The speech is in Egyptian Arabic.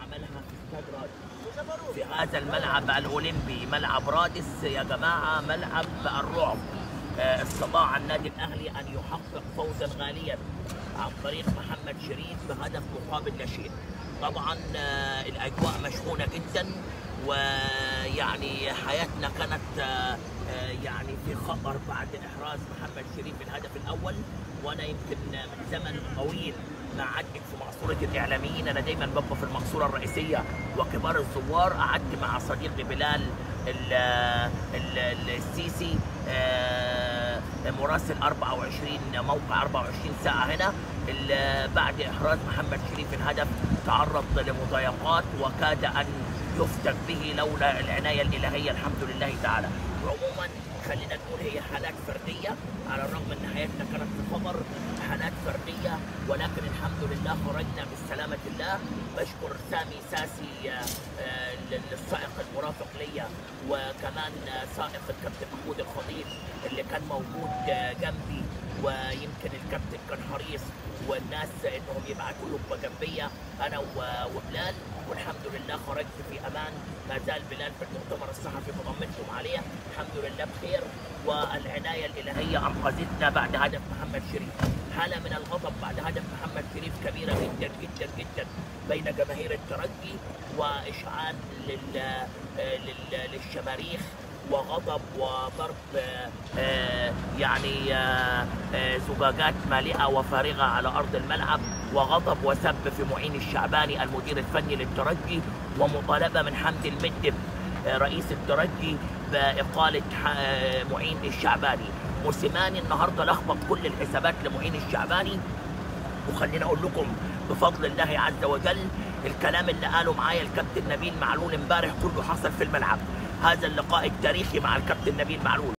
عملها في استاد رادس في هذا الملعب الاولمبي ملعب رادس يا جماعه ملعب الرعب آه، استطاع النادي الاهلي ان يحقق فوزا غاليا عن طريق محمد شريف بهدف مقابل لا شيء طبعا آه، الاجواء مشحونه جدا ويعني حياتنا كانت آه، آه، يعني في خطر بعد احراز محمد شريف الهدف الاول وانا يمكن من زمن طويل ما عدت في مقصوره الاعلاميين انا دايما ببقى في المقصوره الرئيسيه وكبار الزوار قعدت مع صديقي بلال ال- ال- السيسي آه، مراسل 24 موقع 24 ساعه هنا ال- بعد احراز محمد شريف الهدف تعرض لمضايقات وكاد ان يفتك به لولا العنايه الالهيه الحمد لله تعالى عموما خلينا نقول هي حالات فرديه على الرغم ان حياتنا كانت في خطر حالات فرديه ولكن الحمد لله خرجنا بسلامه الله بشكر سامي ساسي آه، آه، للسائق المرافق ليا وكمان آه، سائق الكابتن محمود الخطيب اللي كان موجود آه، جنبي ويمكن الكابتن كان حريص والناس انهم يبعتوا له بجنبيه انا و- وبلال والحمد لله خرجت في امان ما زال بلال في المؤتمر الصحفي بطمنكم عليه الحمد لله بخير والعنايه الالهيه انقذتنا بعد هدف محمد شريف حاله من الغضب بعد هدف محمد شريف كبيره جدا جدا جدا بين جماهير الترجي واشعال لل... آه، لل... للشماريخ وغضب وضرب آه، آه، يعني آه، آه، زجاجات مالئه وفارغه على ارض الملعب وغضب وسب في معين الشعباني المدير الفني للترجي ومطالبه من حمدي المدب آه، رئيس الترجي باقاله ح- آه، معين الشعباني موسيماني النهارده لخبط كل الحسابات لمعين الشعباني وخليني اقول لكم بفضل الله عز وجل الكلام اللي قاله معايا الكابتن نبيل معلول امبارح كله حصل في الملعب هذا اللقاء التاريخي مع الكابتن نبيل معلول